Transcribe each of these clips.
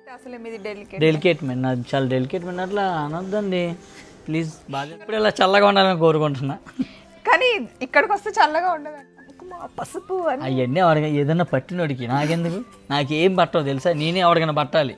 అసలు మీది delicate delicate men అది చాలా డెలికేట్ మెన్ అట్లా అనొద్దండి ప్లీజ్ బాగా ఇప్పుడు ఇలా చల్లగా ఉండాలని కోరుకుంటున్నా కానీ ఇక్కడికి వస్తే చల్లగా ఉండదు కుంకుమ, పసుపు అని అవన్నీ ఎవరికైనా ఏదైనా పట్టినోడికి నాకెందుకు నాకేం పట్టవు తెలుసా నేనే ఎవరికైనా పట్టాలి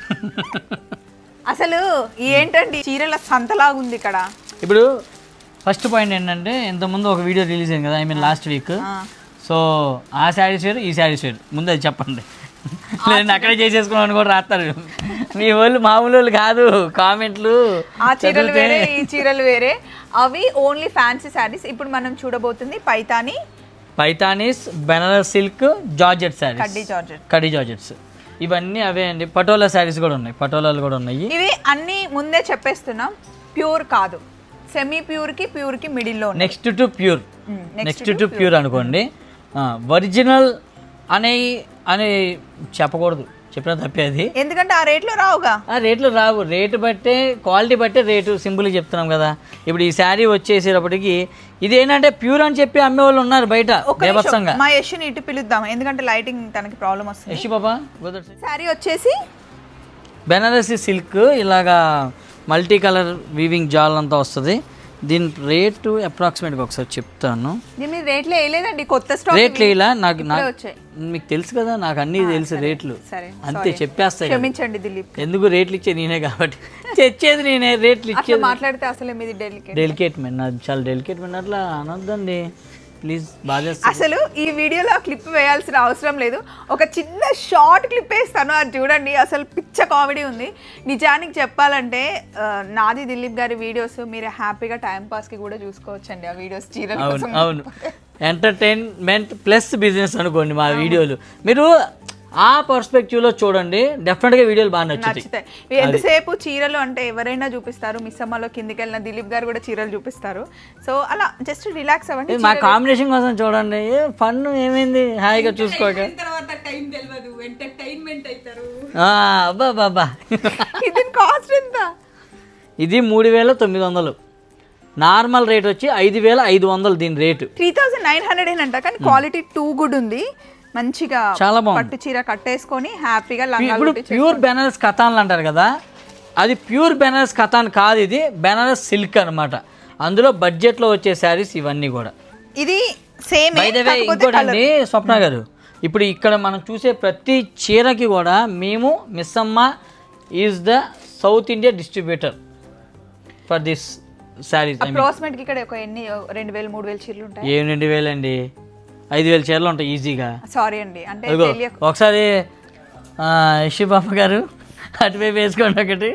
అసలు ఏంటండి చీరల సంతలాగా ఉంది ఇక్కడ ఇప్పుడు ఫస్ట్ పాయింట్ ఏంటంటే ఇంతకుముందు ఒక వీడియో రిలీజ్ అయింది కదా ఐ మీన్ లాస్ట్ వీక్ ఆ. సో ఆ శారీస్ వేరు ఈ శారీస్ వేరు ముందు అది చెప్పండి నేను అక్కడే చేసేసుకున్నాను కూడా రాస్తారు మీ వాళ్ళు మామూలు వాళ్ళు కాదు కామెంట్లు ఆ చీరలు వేరే ఈ చీరలు వేరే అవి ఓన్లీ ఫ్యాన్సీ శారీస్ ఇప్పుడు మనం చూడబోతుంది Paithani Paithanis Banaras silk georgette sarees కడ్డీ జార్జెట్ కడీ జార్జెట్స్ ఇవన్నీ అవే అండి పటోలా శారీస్ కూడా ఉన్నాయి పటోలాలు కూడా ఉన్నాయి ఇవి అన్ని ముందే చెప్పేస్తున్నాం ప్యూర్ కాదు సెమీ ప్యూర్ కి ప్యూర్ కి మిడిల్ లో ఉన్నాయి. Next to pure Mm, next next to pure అనుకోండి ఒరిజినల్ అనే అని చెప్పకూడదు చెప్పిన తప్పే అది ఎందుకంటే ఆ రేట్లో రావుగా ఆ రేట్లు రావు రేటు బట్టే క్వాలిటీ బట్టే రేటు సింపుల్గా చెప్తున్నాం కదా ఇప్పుడు ఈ శారీ వచ్చేసేటప్పటికి ఇది ఏంటంటే ప్యూర్ అని చెప్పి అమ్మే వాళ్ళు ఉన్నారు బయట ఒక్క నిమిషం, బేభత్సంగా మా యశ్ని ఇటు పిలుద్దాం ఎందుకంటే లైటింగ్ తనకి ప్రాబ్లం వస్తుంది యశి బాబా శారీ వచ్చేసి బెనారసీ సిల్క్ ఇలాగా మల్టీ కలర్ వీవింగ్ జాల్ అంతా వస్తుంది దీని రేటు అప్రాక్సిమేట్గా ఒకసారి చెప్తాను దీని మీద రేట్లు వేయలేదండి కొత్త స్టాక్ రేట్లు ఇలా నాకు ఇప్పుడే నాకు వచ్చాయి మీకు తెలుసు కదా నాకు అన్నీ తెలుసు రేట్లు సరే అంతే చెప్పేస్తాయి కదా. క్షమించండి దిలీప్ ఎందుకు రేట్లు ఇచ్చే నేనే కాబట్టి తెచ్చేది నేనే రేట్లు అట్లా ఇచ్చేది మాట్లాడితే అసలు మీది డెలికేట్ డెలికేట్ మెన్ అది చాలా డెలికేట్ మెన్ అట్లా అనొద్దండి ప్లీజ్ బాగా అసలు ఈ వీడియోలో క్లిప్ వేయాల్సిన అవసరం లేదు ఒక చిన్న షార్ట్ క్లిప్ వేస్తాను అది చూడండి అసలు పిచ్చ కామెడీ ఉంది నిజానికి చెప్పాలంటే ఆ, నాది దిలీప్ గారి వీడియోస్ మీరు హ్యాపీగా టైం పాస్కి కూడా చూసుకోవచ్చండి ఆ వీడియోస్ చీరల అవును కోసం అవును ఎంటర్టైన్మెంట్ ప్లస్ బిజినెస్ అనుకోండి మా వీడియోలు మీరు ఆ పర్స్పెక్టివ్లో చూడండి డెఫినెట్గా వీడియోలు బాగా నచ్చుతాయి నచ్చుతాయి ఇవి ఎంతసేపు చీరలు అంటే ఎవరైనా చూపిస్తారు మిస్ అమ్మలో కిందికి వెళ్ళిన దిలీప్ గారు కూడా చీరలు చూపిస్తారు సో అలా జస్ట్ రిలాక్స్ అవ్వండి ఏ, మా కాంబినేషన్ కోసం చూడండి ఏ ఫన్ ఏమైంది హాయిగా చూసుకోక తర్వాత టైం తెలియదు ఎంటర్టైన్మెంట్ అవుతారు ఆ, అబ్బా బాబా ఇది కాస్ట్ ఎంత ఇది మూడు వేల తొమ్మిది వందలు నార్మల్ రేట్ వచ్చి ఐదు వేల ఐదు వందలు దీని rate three thousand nine hundred అంట కానీ క్వాలిటీ టూ గుడ్ ఉంది మంచిగా చాలా బాగుంది. పట్టు చీర కట్టేసుకొని హ్యాపీగా లంగాలు ఇప్పుడు కుట్టించే- ప్యూర్ బెనారస్ కథాన్లు అంటారు కదా అది ప్యూర్ బెనారస్ కథాన్ కాదు ఇది బెనారస్ సిల్క్ అన్నమాట అందులో బడ్జెట్లో వచ్చే శారీస్ ఇవన్నీ కూడా ఇది సేమ్ బై ద వే ఇంకోటి అండి స్వప్న గారు ఇప్పుడు ఇక్కడ మనం చూసే ప్రతి చీరకి కూడా మేము మిస్ అమ్మ is the south India distributor for this sarees I mean approximate కి ఇక్కడ ఒక ఎన్ని రెండు వేలు మూడు వేలు చీరలు ఉంటాయి ఏం రెండు వేలండి ఐదు వేల చీరలు ఉంటాయి ఈజీగా సారీ అండి అంటే అదిగో తెలియక ఒకసారి ఆ, యశి పాప గారు అటువైపు వేసుకోండి ఒకటి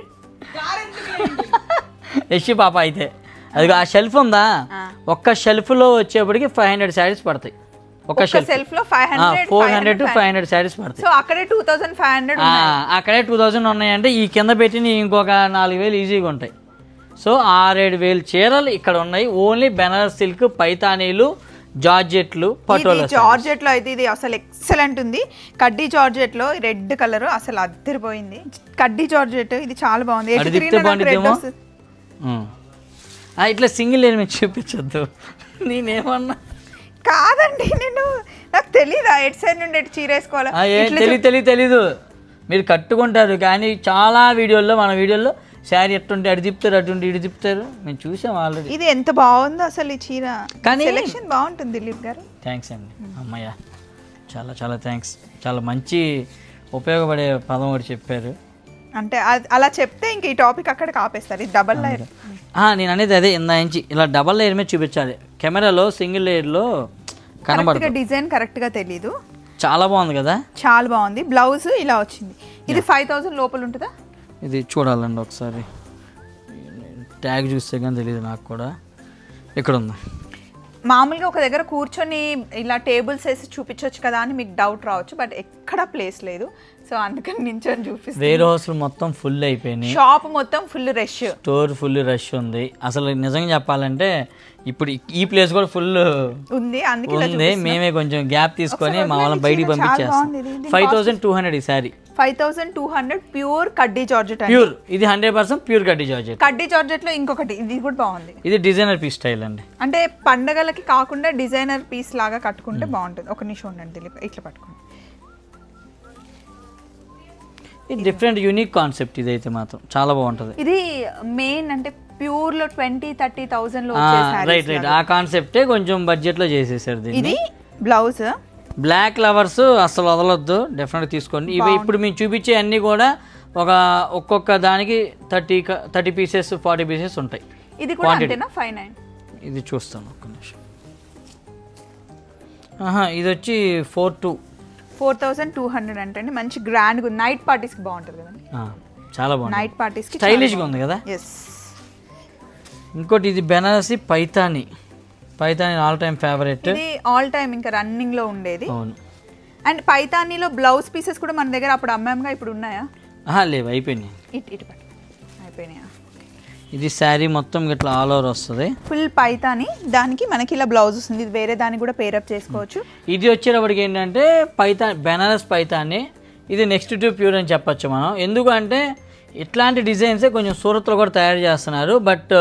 యశి పాప అయితే అదిగో ఆ షెల్ఫ్ ఉందా ఒక్క షెల్ఫ్లో వచ్చేప్పటికి ఫైవ్ హండ్రెడ్ శారీస్ పడతాయి ఒక్క షెల్ఫ్ సెల్ఫ్ లో five hundred four hundred to five hundred sarees పడతాయి సో అక్కడే టూ థౌసండ్ ఫైవ్ హండ్రెడ్ ఆ, అక్కడే టూ థౌజండ్ ఉన్నాయంటే ఈ కింద పెట్టిన ఇంకొక నాలుగు వేలు ఈజీగా ఉంటాయి సో ఆరేడు వేలు చీరలు ఇక్కడ ఉన్నాయి ఓన్లీ బెనారస్ సిల్క్ పైతానీలు జార్జెట్లు పటోలా జార్జెట్ లో అయితే ఇది అసలు ఎక్సలెంట్ ఉంది కడ్డీ జార్జెట్ లో రెడ్ కలర్ అసలు అద్దరిపోయింది కడ్డీ జార్జెట్ ఇది చాలా బాగుంది ఎటు అటు తిరిగినా తిప్పితే నాకు red బాగుంటుందేమో వస్తుంది. ఉం. ఆ, ఇట్లా సింగిల్ ఏమి చూపించొద్దు నేనేమన్నా కాదండి నేను నాకు తెలీదా ఎటు సైడ్ నుండి ఎటు చీర వేసుకోవాలా ఆ, ఏ తెలియదు తెలియదు తెలీదు మీరు కట్టుకుంటారు కానీ చాలా వీడియోల్లో మన వీడియోల్లో శారీ ఎట్టుంటే అటు తిప్పుతారు అటుంటే ఇటు తిప్పుతారు మేము చూసాం ఆల్రెడీ ఇది ఎంత బాగుందో అసలు ఈ చీర కానీ- సెలెక్షన్ బాగుంటుంది దిలీప్ గారు థ్యాంక్స్ అండి అమ్మయ్య చాలా చాలా థ్యాంక్స్ చాలా మంచి ఉపయోగపడే పదం ఒకటి చెప్పారు అంటే అది- అలా చెప్తే ఇంక ఈ టాపిక్ అక్కడికి ఆపేస్తారు ఇది డబల్ లైర్ ఆ, నేను అనేది అదే ఇందా నుంచి ఇలా డబల్ లేయర్ మీద చూపించాలి కెమెరాలో సింగిల్ లేయర్లో కనబడదు కరెక్ట్ గా డిజైన్ కరెక్ట్ గా తెలీదు చాలా బాగుంది కదా చాలా బాగుంది బ్లౌజ్ ఇలా వచ్చింది ఇది ఫైవ్ థౌసండ్ లోపల ఉంటుందా ఇది చూడాలండి ఒకసారి ట్యాగ్ చూస్తే కానీ తెలియదు నాకు కూడా ఇక్కడ ఉంది మామూలుగా ఒక దగ్గర కూర్చొని ఇలా టేబుల్స్ వేసి చూపించవచ్చు కదా అని మీకు డౌట్ రావచ్చు బట్ ఎక్కడ ప్లేస్ లేదు సో అందుకని నించొని చూపిస్తాను వేర్ హౌస్లు మొత్తం ఫుల్ అయిపోయినాయి షాప్ మొత్తం full rush store full rush ఉంది అసలు నిజంగా చెప్పాలంటే ఇప్పుడు ఈ ప్లేస్ కూడా ఫుల్ ఉంది అందుకే ఇలా ఉంది మేమే కొంచెం గ్యాప్ తీసుకొని ఒకసారి మా వాళ్ళని వదిలేండి, బయటికి చీర చాలా పంపించేస్తాం బాగుంది ఇది. దీని ఫైవ్ థౌసండ్ టూ హండ్రెడ్ ఈ sorry five thousand two hundred pure కడ్డీ జార్జెట్ అండి ప్యూర్ ఇది హండ్రెడ్ పర్సెంట్ ప్యూర్ కడ్డీ జార్జెట్ కడ్డీ జార్జెట్ లో ఇంకొకటి ఇది కూడా బాగుంది ఇది డిజైనర్ పీస్ స్టైల్ అండి అంటే పండగలకి కాకుండా డిజైనర్ పీస్ లాగా కట్టుకుంటే బాగుంటుంది ఒక నిమిషం ఉండండి దిలీప్ ఇట్లా పట్టుకోండి ఇది డిఫరెంట్ యూనిక్ కాన్సెప్ట్ ఇదైతే మాత్రం చాలా బాగుంటుంది ఇది మెయిన్ అంటే ప్యూర్ లో ట్వంటీ థర్టీ థౌసండ్ లో వచ్చే sarees రైట్ రైట్ ఆ కాన్సెప్టే కొంచెం బడ్జెట్లో చేసేసారు దీన్ని ఇది బ్లౌజ్ బ్లాక్ లవర్స్ అసలు వదలొద్దు డెఫినెట్గా తీసుకోండి ఇవి ఇప్పుడు మేము చూపించే అన్నీ కూడా ఒక ఒక్కొక్క దానికి thirty thirty pieces forty pieces ఉంటాయి ఇది కూడా అంతేనా ఫైవ్ నైన్ ఇది చూస్తాను ఒక్క నిమిషం ఆహా ఇది వచ్చి four two four thousand two hundred అంటే అండి మంచి గ్రాండ్ నైట్ పార్టీస్ కి బాగుంటుంది కదండి చాలా బాగుంది నైట్ పార్టీస్ కి స్టైలిష్గా ఉంది కదా ఎస్ ఇంకోటి ఇది Banarasi Paithani Paithani all time favourite ఇది ఆల్ టైమ్ ఇంకా రన్నింగ్ లో ఉండేది అవును అండ్ పైతానీలో బ్లౌజ్ పీసెస్ కూడా మన దగ్గర అప్పుడు అమ్మాంగా ఇప్పుడు ఉన్నాయా ఆహా లేవు అయిపోయినాయి ఇటు ఇటు పట్టు అయిపోయినాయా ఇది శారీ మొత్తం ఇట్లా ఆల్ ఓవర్ వస్తుంది ఫుల్ పైతాని దానికి మనకి ఇలా బ్లౌజ్ వస్తుంది ఇది వేరే దానికి కూడా పేరప్ చేసుకోవచ్చు ఇది వచ్చేటప్పటికి ఏంటంటే పైతా బెనారస్ పైతాని ఇది నెక్స్ట్ టు ప్యూర్ అని చెప్పొచ్చు మనం ఎందుకంటే ఇట్లాంటి డిజైన్సే కొంచెం సూరత్లో కూడా తయారు చేస్తున్నారు బట్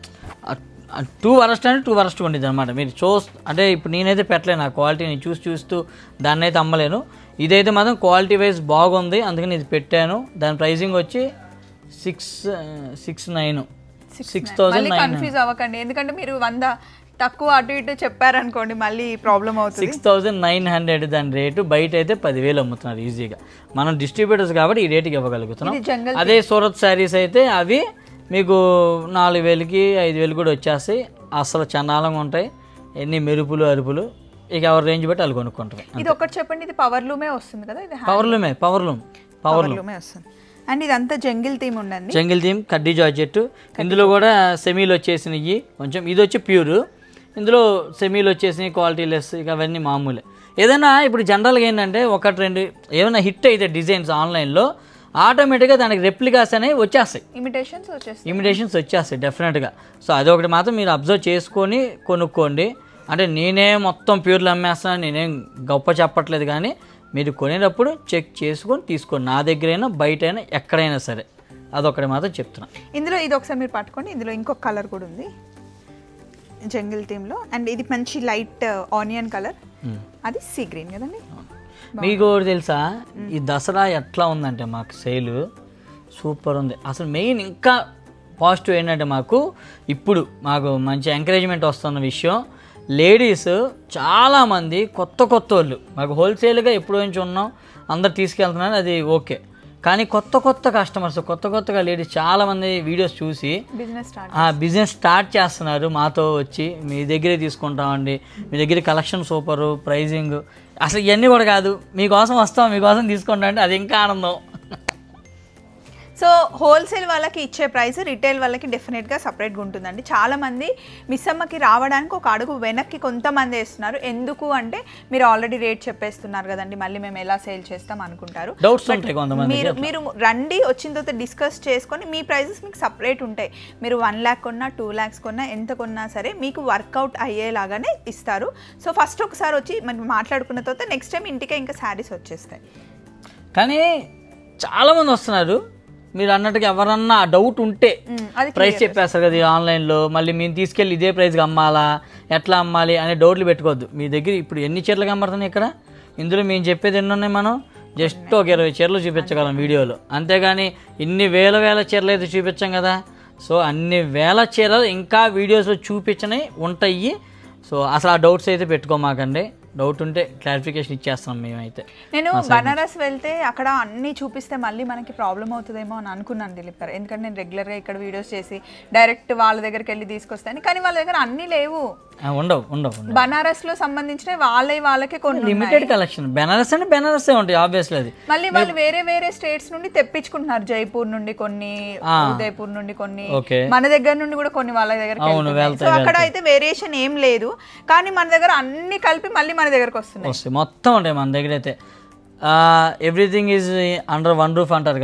టూ వరస్ట్ అంటే టూ వరస్ట్ ఉండేది అనమాట మీరు చూ అంటే ఇప్పుడు నేనైతే పెట్టలేను ఆ క్వాలిటీని చూసి చూస్తూ దాన్ని అయితే అమ్మలేను ఇదైతే మాత్రం క్వాలిటీ వైజ్ బాగుంది అందుకని ఇది పెట్టాను దాని ప్రైసింగ్ వచ్చి six six nine six thousand మళ్ళీ నైన్ కన్ఫ్యూజ్ అవ్వకండి ఎందుకంటే మీరు వంద తక్కువ అటు ఇటు చెప్పారనుకోండి మళ్ళీ ప్రాబ్లం అవుతుంది సిక్స్ థౌజండ్ నైన్ హండ్రెడ్ దాని రేటు బయట అయితే పదివేలు అమ్ముతున్నారు ఈజీగా మనం డిస్ట్రిబ్యూటర్స్ కాబట్టి ఈ రేటుకి ఇవ్వగలుగుతున్నాం ఇది జంగల్ అదే సూరత్ శారీస్ అయితే అవి మీకు నాలుగు వేలకి ఐదు వేలు కూడా వచ్చేస్తాయి అసలు చండాలంగా ఉంటాయి ఎన్ని మెరుపులు అరుపులు ఇక ఎవరి రేంజ్ బట్టి వాళ్ళు కొనుక్కుంటారు ఇది ఒకటి చెప్పండి ఇది పవర్ లూమే వస్తుంది కదా ఇది పవర్ లూమే పవర్ లూమ్ పవర్ పవర్ లూమే వస్తుంది అండ్ ఇదంతా జంగిల్ థీమ్ ఉండండి జంగిల్ థీమ్ కడ్డీ జార్జెట్ ఇందులో కూడా సెమీలు వచ్చేసినాయి కొంచెం ఇది వచ్చి ప్యూర్ ఇందులో సెమీలు వచ్చేసినాయి క్వాలిటీ లెస్ ఇక అవన్నీ మామూలే ఏదైనా ఇప్పుడు జనరల్గా ఏంటంటే ఒకటి రెండు ఏమైనా హిట్ అయితే డిజైన్స్ ఆన్లైన్లో ఆటోమేటిక్గా దానికి రెప్లికాస్ అనేవి వచ్చేస్తాయి ఇమిటేషన్స్ వచ్చేస్తాయి ఇమిటేషన్స్ వచ్చేస్తాయి డెఫినెట్గా సో అదొకటి మాత్రం మీరు అబ్జర్వ్ చేసుకొని కొనుక్కోండి అంటే నేనే మొత్తం ప్యూర్లు అమ్మేస్తాను నేనేం గొప్ప చెప్పట్లేదు కానీ మీరు కొనేటప్పుడు చెక్ చేసుకొని తీసుకోండి నా దగ్గరైనా బయటైనా ఎక్కడైనా సరే అదొకటి మాత్రం చెప్తున్నా ఇందులో ఇది ఒకసారి మీరు పట్టుకోండి ఇందులో ఇంకొక కలర్ కూడా ఉంది జంగిల్ థీమ్లో అండ్ ఇది మంచి లైట్ ఆనియన్ కలర్ మ్మ్. అది సీ గ్రీన్ కదండి మీకు ఒకటి తెలుసా ఈ దసరా ఎట్లా ఉందంటే మాకు సేల్ సూపర్ ఉంది అసలు మెయిన్ ఇంకా పాజిటివ్ ఏంటంటే మాకు ఇప్పుడు మాకు మంచి ఎంకరేజ్మెంట్ వస్తున్న విషయం లేడీస్ చాలామంది కొత్త కొత్త వాళ్ళు మాకు హోల్సేల్గా ఎప్పుడు నుంచి ఉన్నాం అందరు తీసుకెళ్తున్నారు అది ఓకే కానీ కొత్త కొత్త కస్టమర్స్ కొత్త కొత్తగా లేడీస్ చాలామంది వీడియోస్ చూసి బిజినెస్ స్టార్ట్ ఆ బిజినెస్ స్టార్ట్ చేస్తున్నారు మాతో వచ్చి మీ దగ్గరే తీసుకుంటామండి మీ దగ్గర కలెక్షన్ సూపరు ప్రైజింగ్ అసలు ఇవన్నీ కూడా కాదు మీకోసం వస్తాం మీకోసం తీసుకుంటాం అంటే అది ఇంకా ఆనందం సో హోల్సేల్ వాళ్ళకి ఇచ్చే ప్రైస్ రిటైల్ వాళ్ళకి డెఫినెట్గా సపరేట్గా ఉంటుందండి చాలామంది మిస్సమ్మకి రావడానికి ఒక అడుగు వెనక్కి కొంతమంది వేస్తున్నారు ఎందుకు అంటే మీరు ఆల్రెడీ రేట్ చెప్పేస్తున్నారు కదండి మళ్ళీ మేము ఎలా సేల్ చేస్తాం అనుకుంటారు డౌట్స్ ఉంటాయి కొంతమంది మీరు మీరు రండి వచ్చిన తర్వాత డిస్కస్ చేసుకొని మీ ప్రైజెస్ మీకు సపరేట్ ఉంటాయి మీరు వన్ ల్యాక్ కొన్నా టూ ల్యాక్స్ కొన్నా ఎంత కొన్నా సరే మీకు వర్కౌట్ అయ్యేలాగానే ఇస్తారు సో ఫస్ట్ ఒకసారి వచ్చి మనం మాట్లాడుకున్న తర్వాత నెక్స్ట్ టైం ఇంటికే ఇంకా శారీస్ వచ్చేస్తాయి కానీ చాలామంది వస్తున్నారు మీరు అన్నట్టుగా ఎవరన్నా డౌట్ ఉంటే మ్, అది ప్రైస్ చెప్పేస్తారు కదా ఈ ఆన్లైన్లో మళ్ళీ మేము తీసుకెళ్ళి ఇదే ప్రైస్కి అమ్మాలా ఎట్లా అమ్మాలి అనే డౌట్లు పెట్టుకోవద్దు మీ దగ్గర ఇప్పుడు ఎన్ని చీరలు కనబడుతున్నాయి ఇక్కడ ఇందులో మేము చెప్పేది ఎన్ని ఉన్నాయి మనం జస్ట్ ఒక ఇరవై చీరలు చూపించగలం వీడియోలో అంతేగాని ఇన్ని వేల వేల చీరలు అయితే చూపించాం కదా సో అన్ని వేల చీరలు ఇంకా వీడియోస్లో చూపించని ఉంటాయి సో అసలు ఆ డౌట్స్ అయితే పెట్టుకోమాకండి డౌట్ ఉంటే క్లారిఫికేషన్ ఇచ్చేస్తున్నాం మేమైతే నేను బనారస్ వెళ్తే అక్కడ అన్ని చూపిస్తే మళ్ళీ మనకి ప్రాబ్లం అవుతుందేమో అని అనుకున్నాను దిలీప్ గారు ఎందుకంటే నేను రెగ్యులర్గా ఇక్కడ వీడియోస్ చేసి డైరెక్ట్ వాళ్ళ దగ్గరికి వెళ్ళి తీసుకొస్తాను కానీ వాళ్ళ దగ్గర అన్నీ లేవు ఆ, ఉండవు ఉండవు ఉండవు బనారస్ లో సంబంధించిన వాళ్ళే వాళ్ళకే కొన్ని ఉన్నాయి. లిమిటెడ్ కలెక్షన్ బెనారస్ అంటే బెనారసే ఉంటాయి ఆబ్వియస్లీ అది మళ్ళీ వాళ్ళు వేరే వేరే స్టేట్స్ నుండి తెప్పించుకుంటున్నారు జైపూర్ నుండి కొన్ని ఉదయపూర్ నుండి కొన్ని ఓకే మన దగ్గర నుండి కూడా కొన్ని వాళ్ళ దగ్గర అవును, సో అక్కడ అయితే వేరియేషన్ ఏం లేదు కానీ మన దగ్గర అన్ని కలిపి మళ్ళీ మన దగ్గరకు వస్తున్నాయి వస్తాయి మొత్తం ఉంటాయి మన దగ్గర అయితే everything is under one roof అంటారు కదా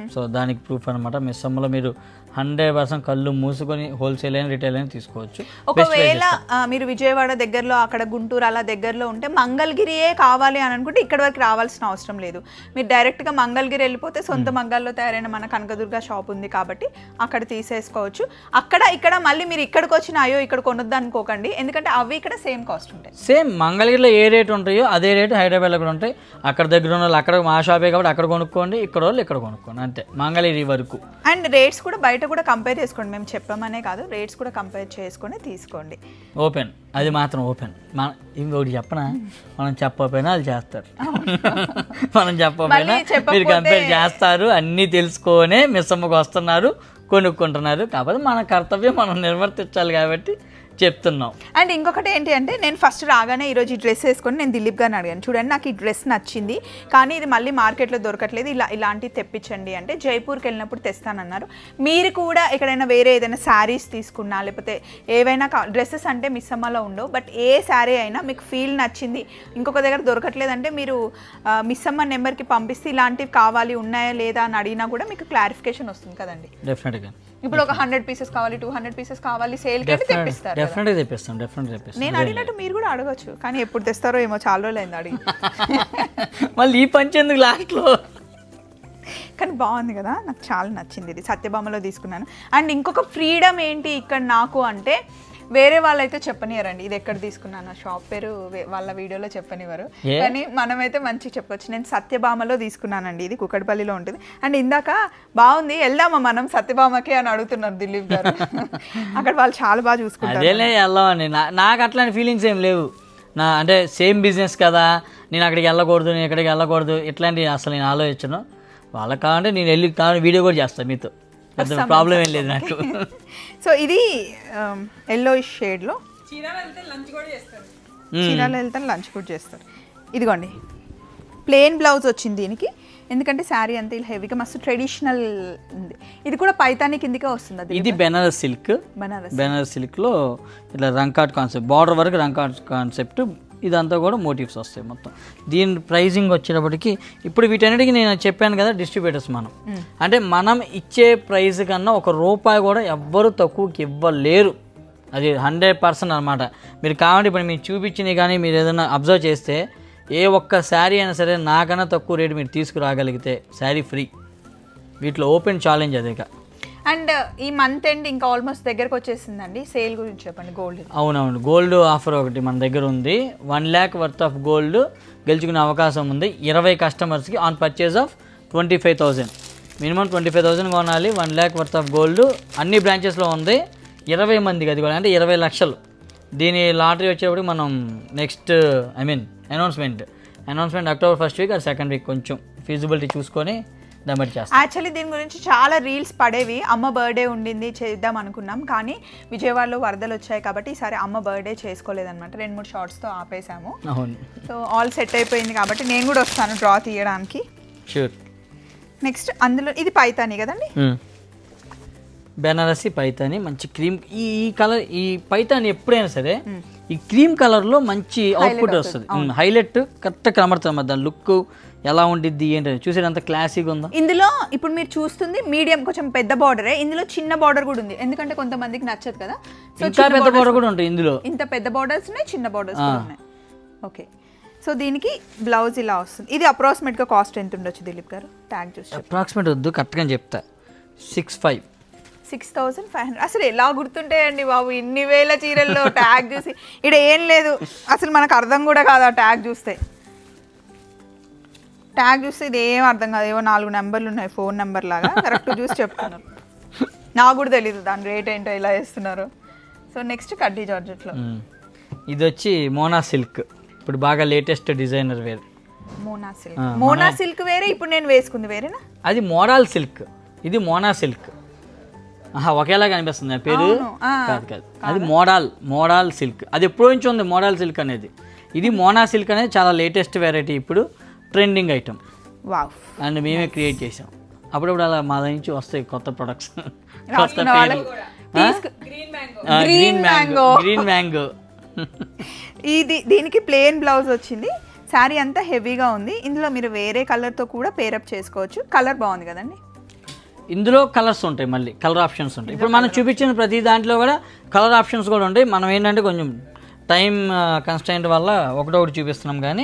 సో దానికి ప్రూఫ్ అనమాట మిస్సమ్మలో మీరు హండ్రెడ్ పర్సెంట్ కళ్ళు మూసుకొని హోల్సేల్ అయినా రిటైల్ అయినా తీసుకోవచ్చు ఒకవేళ ఆ, మీరు విజయవాడ దగ్గరలో అక్కడ గుంటూరు అలా దగ్గరలో ఉంటే మంగళగిరియే కావాలి అని అనుకుంటే ఇక్కడ వరకు రావాల్సిన అవసరం లేదు మీరు డైరెక్ట్గా మంగళగిరి వెళ్ళిపోతే సొంత మగ్గాల్లో తయారైన మన కనకదుర్గ షాప్ ఉంది కాబట్టి అక్కడ తీసేసుకోవచ్చు అక్కడ ఇక్కడ మళ్ళీ మీరు ఇక్కడికి వచ్చిన అయ్యో ఇక్కడ కొనొద్దు అనుకోకండి ఎందుకంటే అవి ఇక్కడ సేమ్ కాస్ట్ ఉంటాయి సేమ్ మంగళగిరిలో ఏ రేట్ ఉంటాయో అదే రేటు హైదరాబాద్లో కూడా ఉంటాయి అక్కడ దగ్గర ఉన్న వాళ్ళు అక్కడ మా షాపే కాబట్టి అక్కడ కొనుక్కోండి ఇక్కడ వాళ్ళు ఇక్కడ కొనుక్కోండి అంతే మంగళగిరి వరకు అండ్ రేట్స్ కూడా బయట కూడా కంపేర్ చేసుకోండి మేము చెప్పామనే కాదు రేట్స్ కూడా కంపేర్ చేసుకొని తీసుకోండి ఓపెన్ అది మాత్రం ఓపెన్ మన ఇంకొకటి చెప్పనా మనం చెప్పకపోయినా వాళ్ళు చేస్తారు మనం చెప్పకపోయినా మళ్ళీ చెప్పకపోతే- మీరు కంపేర్ చేస్తారు అన్నీ తెలుసుకొనే మిస్సమ్మకు వస్తున్నారు కొనుక్కుంటున్నారు కాకపోతే మన కర్తవ్యం మనం నిర్వర్తించాలి కాబట్టి చెప్తున్నాం అండ్ ఇంకొకటి ఏంటి అంటే నేను ఫస్ట్ రాగానే ఈరోజు ఈ డ్రెస్ వేసుకొని నేను దిలీప్ గారిని అడిగాను చూడండి నాకు ఈ డ్రెస్ నచ్చింది కానీ ఇది మళ్ళీ మార్కెట్లో దొరకట్లేదు ఇలా ఇలాంటివి తెప్పించండి అంటే జైపూర్కి వెళ్ళినప్పుడు తెస్తానన్నారు మీరు కూడా ఎక్కడైనా వేరే ఏదైనా శారీస్ తీసుకున్నా లేకపోతే ఏవైనా డ్రెస్సెస్ అంటే మిస్ అమ్మలో ఉండవు బట్ ఏ శారీ అయినా మీకు ఫీల్ నచ్చింది ఇంకొక దగ్గర దొరకట్లేదంటే మీరు ఆ, మిస్ అమ్మ నెంబర్కి పంపిస్తే ఇలాంటివి కావాలి ఉన్నాయా లేదా అని అడిగినా కూడా మీకు క్లారిఫికేషన్ వస్తుంది కదండి డెఫినెట్గా ఇప్పుడు ఒక హండ్రెడ్ పీసెస్ కావాలి టూ హండ్రెడ్ పీసెస్ కావాలి సేల్కి అంటే తెప్పిస్తారు కదా. డెఫినెట్గా తెప్పిస్తాం డెఫినెట్గా తెప్పిస్తాం నేను అడిగినట్టు మీరు కూడా అడగచ్చు కానీ ఎప్పుడు తెస్తారో ఏమో చాలా రోజులు అయింది అడిగి మళ్ళీ ఈ పంచి ఎందుకు లాస్ట్లో కానీ బాగుంది కదా నాకు చాలా నచ్చింది ఇది సత్యభామలో తీసుకున్నాను అండ్ ఇంకొక ఫ్రీడమ్ ఏంటి ఇక్కడ నాకు అంటే వేరే వాళ్ళైతే చెప్పనివ్వరండి ఇది ఎక్కడ తీసుకున్నాను షాప్ పేరు వే- వాళ్ళ వీడియోలో చెప్పనివ్వరు ఏ? కానీ మనమైతే మంచిగా చెప్పొచ్చు నేను సత్యభామలో తీసుకున్నానండి ఇది కుక్కడపల్లిలో ఉంటుంది అండ్ ఇందాక బాగుంది వెళ్దామా మనం సత్యభామకి అని అడుగుతున్నారు దిలీప్ గారు అక్కడ వాళ్ళు చాలా బాగా చూసుకుంటారు అదేలే వెళ్ళామండి నా నాకు అట్లాంటి ఫీలింగ్స్ ఏం లేవు నా అంటే సేమ్ బిజినెస్ కదా నేను అక్కడికి వెళ్ళకూడదు నేను ఇక్కడికి వెళ్ళకూడదు ఇట్లాంటివి అసలు నేను ఆలోచించను వాళ్ళకి కావాలంటే నేను వెళ్ళి కావాలి వీడియో కూడా చేస్తాను మీతో పెద్ద ప్రాబ్లం ఏం లేదు నాకు సో ఇది ఎల్లో షేడ్లో మ్మ్. చీరాలు వెళ్తాను లంచ్ కూడా చేస్తారు ఇదిగోండి ప్లెయిన్ బ్లౌజ్ వచ్చింది దీనికి ఎందుకంటే శారీ అంతా ఇలా హెవీగా మస్తు ట్రెడిషనల్ ఉంది ఇది కూడా పైతాని కిందికే వస్తుంది అది ఇది బెనారస్ సిల్క్ బనారస్ బెనారస్ సిల్క్లో ఇట్లా రంకాట్ కాన్సెప్ట్ బార్డర్ వరకు రంకాట్ కాన్సెప్ట్ ఇదంతా కూడా మోటివ్స్ వస్తాయి మొత్తం దీని ప్రైజింగ్ వచ్చేటప్పటికి ఇప్పుడు వీటన్నిటికీ నేను చెప్పాను కదా డిస్ట్రిబ్యూటర్స్ మనం అంటే మనం ఇచ్చే ప్రైస్ కన్నా ఒక రూపాయి కూడా ఎవ్వరు తక్కువకి ఇవ్వలేరు అది హండ్రెడ్ పర్సెంట్ అనమాట మీరు కావాలంటే ఇప్పుడు మీరు చూపించినవి కానీ మీరు ఏదైనా అబ్జర్వ్ చేస్తే ఏ ఒక్క శారీ అయినా సరే నాకన్నా తక్కువ రేటు మీరు తీసుకురాగలిగితే శారీ ఫ్రీ వీటిలో ఓపెన్ ఛాలెంజ్ అదే ఇక అండ్ ఈ మంత్ ఎండ్ ఇంకా ఆల్మోస్ట్ దగ్గరకు వచ్చేసిందండి సేల్ గురించి చెప్పండి గోల్డ్ అవునవును గోల్డ్ ఆఫర్ ఒకటి మన దగ్గర ఉంది one lakh worth of gold గెలుచుకునే అవకాశం ఉంది ఇరవై కస్టమర్స్కి on purchase of twenty five thousand minimum twenty five thousand కొనాలి one lakh worth of gold అన్ని బ్రాంచెస్లో ఉంది ఇరవై మందికి అది కూడా అంటే ఇరవై లక్షలు దీని లాటరీ వచ్చేటప్పుడు మనం next I mean announcement announcement October first week అది సెకండ్ వీక్ కొంచెం ఫీజిబిలిటీ చూసుకొని దాన్ని బట్టి చేస్తాం యాక్చువల్లీ దీని గురించి చాలా రీల్స్ పడేవి అమ్మ బర్త్డే ఉండింది చేద్దాం అనుకున్నాం కానీ విజయవాడలో వరదలు వచ్చాయి కాబట్టి ఈసారి అమ్మ బర్త్డే చేసుకోలేదన్నమాట రెండు మూడు షార్ట్స్తో ఆపేసాము అవును సో ఆల్ సెట్ అయిపోయింది కాబట్టి నేను కూడా వస్తాను డ్రా తీయడానికి షూర్ నెక్స్ట్ అందులో ఇది పైతాని కదండి బెనారసి పైతాని మంచి క్రీమ్ ఈ ఈ కలర్ ఈ పైతాని ఎప్పుడైనా సరే ఈ క్రీమ్ కలర్లో మంచి అవుట్పుట్ వస్తుంది హైలైట్ కరెక్ట్ కనబడుతుంది మరి దాని లుక్ ఎలా ఉండిద్ది ఏంటి చూసేది అంత క్లాసీగా ఉందా ఇందులో ఇప్పుడు మీరు చూస్తుంది మీడియం కొంచెం పెద్ద బార్డరే ఇందులో చిన్న బార్డర్ కూడా ఉంది ఎందుకంటే కొంతమందికి నచ్చదు కదా సో ఇంకా పెద్ద బోర్డర్ కూడా ఉంటుంది ఇందులో ఇంత పెద్ద బార్డర్స్ ఉన్నాయి చిన్న బార్డర్స్ కూడా ఉన్నాయి ఓకే సో దీనికి బ్లౌజ్ ఇలా వస్తుంది ఇది అప్రాక్సిమేట్గా కాస్ట్ ఎంత ఉండొచ్చు దిలీప్ గారు ట్యాగ్ చూసి అప్రాక్సిమేట్ వద్దు కరెక్ట్గా చెప్తా six five six thousand five hundred అసలు ఎలా గుర్తుంటాయండి బాబు ఇన్ని వేల చీరల్లో ట్యాగ్ చూసి ఇక్కడ ఏం లేదు అసలు మనకు అర్థం కూడా కాదు ఆ ట్యాగ్ చూస్తే ట్యాగ్ చూస్తే ఇది ఏం అర్థం కాదు ఏవో నాలుగు నెంబర్లు ఉన్నాయి ఫోన్ నెంబర్ లాగా కరెక్ట్ చూసి చెప్తున్నారు నాకు కూడా తెలియదు దాని రేట్ ఏంటో ఇలా వేస్తున్నారు సో నెక్స్ట్ కడ్డీ జార్జెట్లో ఇది వచ్చి మోనా సిల్క్ ఇప్పుడు బాగా latest designer wear Mona silk Mona silk వేరే ఇప్పుడు నేను వేసుకుంది వేరేనా అది మోడల్ సిల్క్ ఇది మోనా సిల్క్ ఆహా ఒకేలా కనిపిస్తుంది ఆ పేరు అవును, ఆ. కాదు కాదు అది మోడల్ మోడల్ సిల్క్ అది ఎప్పుడో నుంచి ఉంది మోడల్ సిల్క్ అనేది ఇది మోనా సిల్క్ అనేది చాలా లేటెస్ట్ వెరైటీ ఇప్పుడు ట్రెండింగ్ ఐటమ్ వావ్ అండ్ మేమే క్రియేట్ చేసాం అప్పుడప్పుడు అలా మా దగ్గర నుంచి వస్తాయి కొత్త ప్రొడక్ట్స్ కొత్త రాసుకున్న వాళ్ళకి తీసుకు- గ్రీన్ మ్యాంగో గ్రీన్ మ్యాంగో ఇది దీనికి ప్లెయిన్ బ్లౌజ్ వచ్చింది శారీ అంతా హెవీగా ఉంది ఇందులో మీరు వేరే కలర్తో కూడా పేరప్ చేసుకోవచ్చు కలర్ బాగుంది కదండి ఇందులో కలర్స్ ఉంటాయి మళ్ళీ కలర్ ఆప్షన్స్ ఉంటాయి ఇప్పుడు మనం చూపించిన ప్రతి దాంట్లో కూడా కలర్ ఆప్షన్స్ కూడా ఉంటాయి మనం ఏంటంటే కొంచెం టైం కన్స్టెంట్ వల్ల ఒకటొకటి చూపిస్తున్నాం కానీ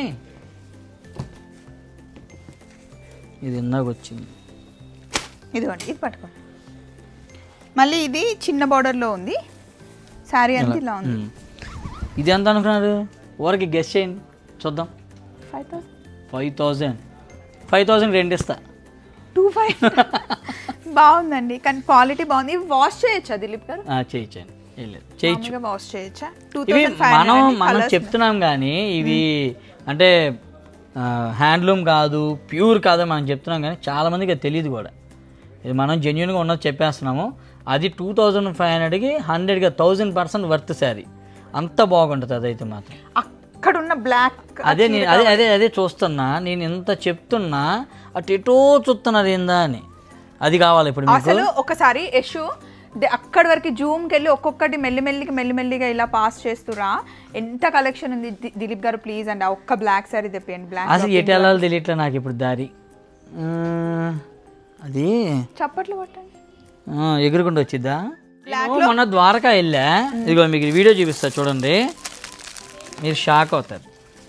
ఇది ఇందాక వచ్చింది ఇదిగోండి ఇది పట్టుకోండి మళ్ళీ ఇది చిన్న బార్డర్లో ఉంది శారీ అంతా ఇలా ఉంది ఉమ్. ఇది ఎంత అనుకున్నారు ఊరికి గెస్ చేయండి చూద్దాం five thousand five thousand five thousand రెండు ఇస్తా టూ ఫైవ్ బాగుందండి కానీ క్వాలిటీ బాగుంది ఇవి వాష్ చేయొచ్చా దిలీప్ గారు ఆ, చేయించండి ఏం లేదు చేయొచ్చు మామూలుగా వాష్ చేయొచ్చా టూ ఇవి థౌసండ్ ఫైవ్ మనం మనం చెప్తున్నాం కానీ ఇవి అంటే హ్యాండ్లూమ్ కాదు ప్యూర్ కాదు మనం చెప్తున్నాం కానీ చాలా మందికి అది తెలియదు కూడా ఇది మనం జెన్యున్గా ఉన్నది చెప్పేస్తున్నాము అది టూ థౌజండ్ ఫైవ్ హండ్రెడ్కి హండ్రెడ్గా థౌజండ్ పర్సెంట్ వర్త్ శారీ అంత బాగుంటుంది అదైతే మాత్రం అక్కడ ఉన్న బ్లాక్ అదే నేను అదే అదే అదే చూస్తున్నా నేను ఇంత చెప్తున్నా అటు ఎటో చూస్తున్నారు ఏందా అని అది కావాలి ఇప్పుడు మీకు అసలు ఒకసారి యశు ద- అక్కడి వరకు జూమ్కి వెళ్ళి ఒక్కొక్కటి మెల్లిమెల్లిగా మెల్లిమెల్లిగా ఇలా పాస్ చేస్తురా ఎంత కలెక్షన్ ఉంది ది- దిలీప్ గారు ప్లీజ్ అండి ఆ ఒక్క బ్లాక్ సారీ తెప్పియండి బ్లాక్ అసలు ఎటు వెళ్ళాలో తెలియట్లే నాకు ఇప్పుడు దారి ఆ, అది చప్పట్లు కొట్టండి ఆ, ఎగురుకుంటూ వచ్చిద్దా నేను మొన్న ద్వారకా వెళ్ళా ఇదిగో మీకు ఈ వీడియో చూపిస్తా చూడండి మీరు షాక్ అవుతారు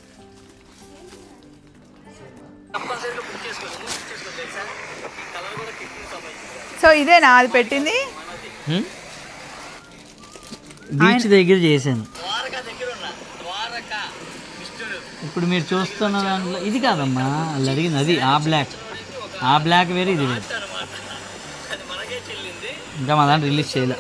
సో ఇదేనా అది పెట్టింది హ్మ్? బీచ్ దగ్గర చేశాను ఇప్పుడు మీరు చూస్తున్న దాంట్లో ఇది కాదమ్మా వాళ్ళు అడిగింది అది ఆ బ్లాక్ ఆ బ్లాక్ వేరే ఇది వేరే ఇంకా మా దాంట్లో రిలీజ్ చేయలే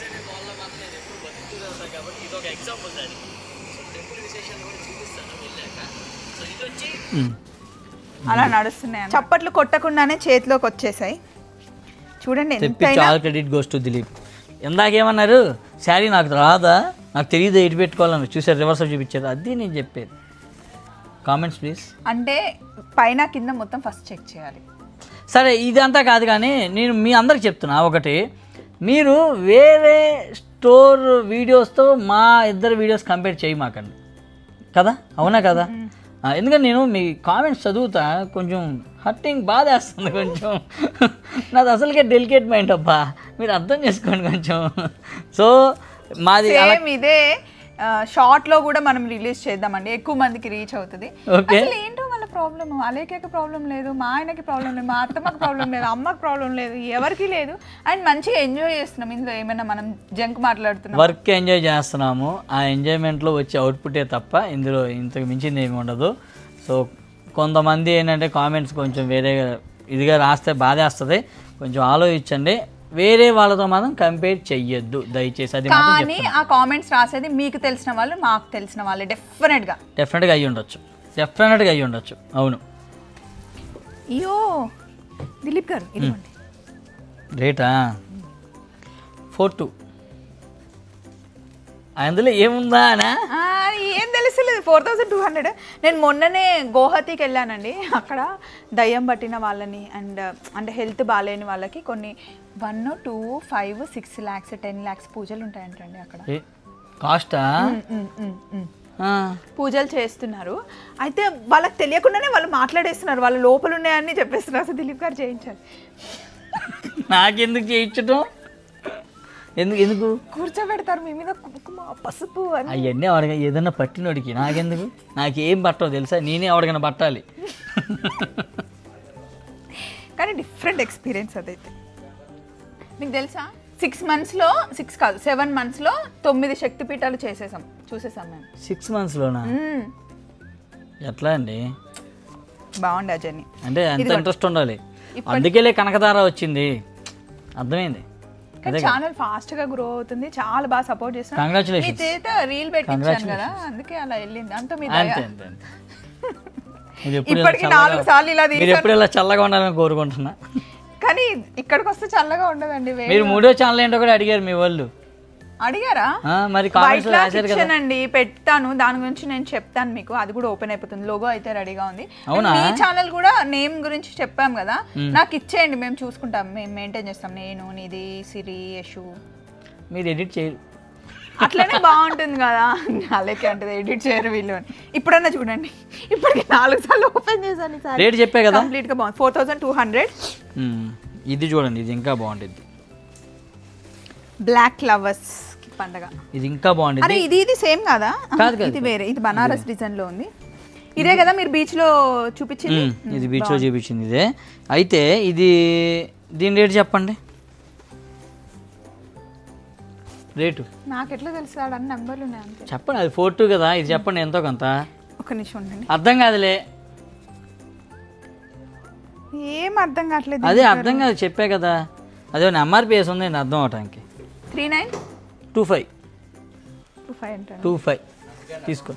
హ్మ్. అలా నడుస్తున్నాయి చప్పట్లు కొట్టకుండానే చేతిలోకి వచ్చేసాయి చూడండి తెప్పి ఎంతైనా చాలా క్రెడిట్ గోస్ టు దిలీప్ ఇందాకేమన్నారు శారీ నాకు రాదా నాకు తెలియదు ఎటు పెట్టుకోవాలని చూసారు రివర్స్ చూపించారు అది నేను చెప్పేది కామెంట్స్ ప్లీజ్ అంటే పైన కింద మొత్తం ఫస్ట్ చెక్ చేయాలి సరే ఇదంతా కాదు కానీ నేను మీ అందరికి చెప్తున్నా ఒకటి మీరు వేరే స్టోర్ వీడియోస్తో మా ఇద్దరు వీడియోస్ కంపేర్ చేయమాకండి కదా అవునా కదా ఆ, ఎందుకంటే నేను మీ కామెంట్స్ చదువుతా కొంచెం హర్టింగ్ బాధ వేస్తుంది కొంచెం నాది అసలుకే డెలికేట్ మైండ్ అబ్బా మీరు అర్థం చేసుకోండి కొంచెం సో మాది అలా సేమ్ ఇదే షార్ట్ లో కూడా మనం రిలీజ్ చేద్దామండి ఎక్కువ మందికి రీచ్ అవుతుంది ఓకే అసలు ఏంటో వాళ్ళ ప్రాబ్లమ్ అలేకకి ప్రాబ్లం లేదు మా ఆయనకి ప్రాబ్లం లేదు మా అత్తమ్మకి ప్రాబ్లం లేదు అమ్మకి ప్రాబ్లం లేదు ఎవరికి లేదు అండ్ మంచిగా ఎంజాయ్ చేస్తున్నాం ఇందులో ఏమైనా మనం జంక్ మాట్లాడుతున్నాం వర్క్ ఎంజాయ్ చేస్తున్నాము ఆ ఎంజాయ్మెంట్లో వచ్చే అవుట్పుటే తప్ప ఇందులో ఇంతకు మించింది ఏమి ఉండదు సో కొంతమంది ఏంటంటే కామెంట్స్ కొంచెం వేరే ఇదిగా రాస్తే బాధేస్తుంది కొంచెం ఆలోచించండి వేరే వాళ్ళతో మాత్రం కంపేర్ చెయ్యొద్దు దయచేసి అది మాత్రం కానీ ఆ కామెంట్స్ రాసేది మీకు తెలిసిన వాళ్ళు మాకు తెలిసిన వాళ్ళే డెఫినెట్ గా డెఫినెట్గా అయ్యి ఉండొచ్చు డెఫినెట్గా అయ్యి ఉండొచ్చు అవును అయ్యో దిలీప్ గారు ఇదిగోండి రేటా ఫోర్ టూ అందులో ఏముందా అనా ఆ, ఏం తెలుసలేదు ఫోర్ థౌసండ్ టూ హండ్రెడ్ నేను మొన్ననే గోహతికి వెళ్ళానండి అక్కడ దయ్యం పట్టిన వాళ్ళని అండ్ అంటే హెల్త్ బాగాలేని వాళ్ళకి కొన్ని one two five six lakhs ten lakhs పూజలు ఉంటాయంటండి అక్కడ ఏ, కాస్టా ఉమ్, ఉమ్, ఉమ్, ఉమ్. ఆ, పూజలు చేస్తున్నారు అయితే వాళ్ళకి తెలియకుండానే వాళ్ళు మాట్లాడేస్తున్నారు వాళ్ళ లోపల ఉన్నాయని చెప్పేస్తున్నారు అసలు దిలీప్ గారు చేయించాలి నాకెందుకు చేయించటం ఎందుకు ఎందుకు కూర్చోబెడతారు మీ మీద కుంకుమ పసుపు అని అవన్నీ ఎవరిగా ఏదన్నా పట్టినోడికి నాకెందుకు నాకేం పట్టవు తెలుసా నేనే ఎవరికైనా పట్టాలి కానీ డిఫరెంట్ ఎక్స్పీరియన్స్ అదైతే మీకు తెలుసా సిక్స్ మంత్స్లో సిక్స్ కాదు సెవెన్ మంత్స్లో తొమ్మిది శక్తిపీఠాలు చేసేసాం చూసేసాం మేము సిక్స్ మంత్స్లోనా మ్మ్. ఎట్లా అండి బాగుండే ఆ జర్నీ అంటే ఎంత ఇంట్రెస్ట్ ఉండాలి అందుకేలే కనకదార వచ్చింది అర్థమైంది కానీ ఛానల్ ఫాస్ట్ గా గ్రో అవుతుంది చాలా బాగా సపోర్ట్ చేస్తున్నాం మీ కంగ్రాచులేషన్స్ చేత రీల్ పెట్టించాను కదా అందుకే అలా వెళ్ళింది అంత మీ దయ. అంతే అంతే అంతే మీరు ఎప్పుడు ఇలా ఇప్పటికి నాలుగు సార్లు ఇలా మీరు ఎప్పుడు ఇలా చల్లగా ఉండాలని కోరుకుంటున్నా కానీ ఇక్కడికి వస్తే చల్లగా ఉండదండి వే- మీరు మూడో ఛానల్ ఏంటో కూడా అడిగారు మీ వాళ్ళు అడిగారా ఆ, మరి వైట్ కామెంట్స్ లాక్ రాశారు కదా ఇచ్చానండి పెడతాను దాని గురించి నేను చెప్తాను మీకు అది కూడా ఓపెన్ అయిపోతుంది లోగో అయితే రెడీగా ఉంది అవునా? మీ ఛానల్ కూడా నేమ్ గురించి చెప్పాం కదా నాకు ఇచ్చేయండి మేము చూసుకుంటాం మేము మెయింటైన్ చేస్తాం నేను నీది సిరి యశు మీరు ఎడిట్ చేయరు అట్లనే బాగుంటుంది కదా అలాగే అంటే ఎడిట్ చేయరు వీళ్ళు అని. ఇప్పుడన్నా చూడండి ఇప్పటికి నాలుగు సార్లు ఓపెన్ చేశాను రేట్ చెప్పే కదా కంప్లీట్ గా బాగుంది four thousand two hundred um. ఇది చూడండి ఇది ఇంకా బాగుంటుంది బ్లాక్ ఫ్లవర్స్ పండగ ఇది ఇంకా అరే బాగుంటుంది ఇది ఇది సేమ్ కాదా కాదు, కాదు. ఇది వేరే ఇది బనారస్ డిజైన్ లో ఉంది ఇదే కదా మీరు బీచ్ లో చూపించింది మ్మ్. ఇది బీచ్లో చూపించింది ఇదే అయితే ఇది దీని రేట్ చెప్పండి రేటు నాకు ఎట్లా తెలుసు ఆడ అన్ని నంబర్లు ఉన్నాయి అంతే చెప్పండి అది ఫోర్ టూ కదా ఇది చెప్పండి ఎంతో కొంత ఒక నిమిషం ఉండండి అర్థం కాదులే ఏం అర్థం కావట్లేదు అదే అర్థం కాదు చెప్పే కదా అదే ఎంఆర్పి వేసి ఉంది అర్థం అవటానికి three nine two five two five అంటారు టూ ఫైవ్ తీసుకో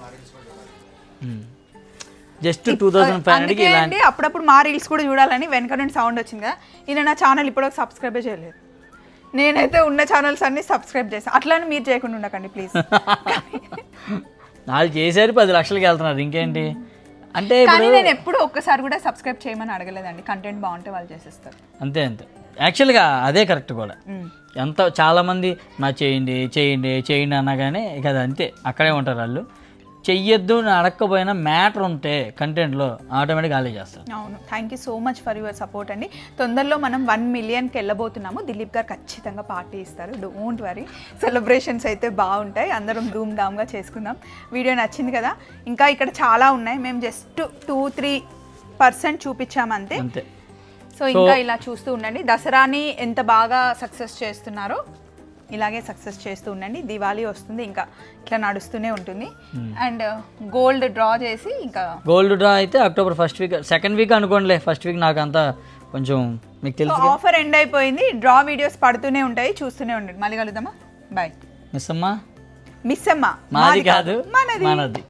జస్ట్ టూ థౌజండ్ ఫైవ్ హండ్రెడ్కి అందుకే ఇలా అండి అప్పుడప్పుడు మా రీల్స్ కూడా చూడాలని వెనక నుండి సౌండ్ వచ్చింది కదా ఈయన నా ఛానల్ ఇప్పుడు సబ్స్క్రైబే చేయలేదు నేనైతే ఉన్న ఛానల్స్ అన్ని సబ్స్క్రైబ్ చేస్తాను అట్లానే మీరు చేయకుండా ఉండకండి ప్లీజ్ నాలుగు చేశారు పది లక్షలకి వెళ్తున్నారు ఇంకేంటి అంటే కానీ ఇప్పుడు నేను ఎప్పుడు ఒక్కసారి కూడా సబ్స్క్రైబ్ చేయమని అడగలేదండి కంటెంట్ బాగుంటే వాళ్ళు చేసేస్తారు అంతే అంతే యాక్చువల్గా అదే కరెక్ట్ కూడా మ్మ్. ఎంత చాలామంది మా చేయండి చేయండి చేయండి అన్నా కానీ ఇక అది అంతే అక్కడే ఉంటారు వాళ్ళు చెయ్యొద్దు అని అడగకపోయినా మ్యాటర్ ఉంటే కంటెంట్లో ఆటోమేటిక్గా వాళ్ళే చేస్తారు అవును thank you so much for your support అండి తొందరలో మనం వన్ మిలియన్కి వెళ్ళబోతున్నాము దిలీప్ గారు ఖచ్చితంగా పార్టీ ఇస్తారు డోంట్ వరీ సెలబ్రేషన్స్ అయితే బాగుంటాయి అందరం ధూమ్ ధామ్గా చేసుకుందాం వీడియో నచ్చింది కదా ఇంకా ఇక్కడ చాలా ఉన్నాయి మేము జస్ట్ టూ త్రీ పర్సెంట్ చూపించామంతే అంతే సో ఇంకా ఇలా చూస్తూ ఉండండి దసరాని ఎంత బాగా సక్సెస్ చేస్తున్నారో ఇలాగే సక్సెస్ చేస్తూ ఉండండి దివాళీ వస్తుంది ఇంకా ఇట్లా నడుస్తూనే ఉంటుంది అండ్ గోల్డ్ డ్రా చేసి ఇంకా గోల్డ్ డ్రా అయితే October first week second week అనుకోండిలే ఫస్ట్ వీక్ నాకు అంతా కొంచెం మీకు తెలుసు ఆఫర్ ఎండ్ అయిపోయింది డ్రా వీడియోస్ పడుతూనే ఉంటాయి చూస్తూనే ఉండండి మళ్ళీ కలుద్దామా బాయ్ మిస్ అమ్మా మిస్ అమ్మ మాది కాదు మనది మనది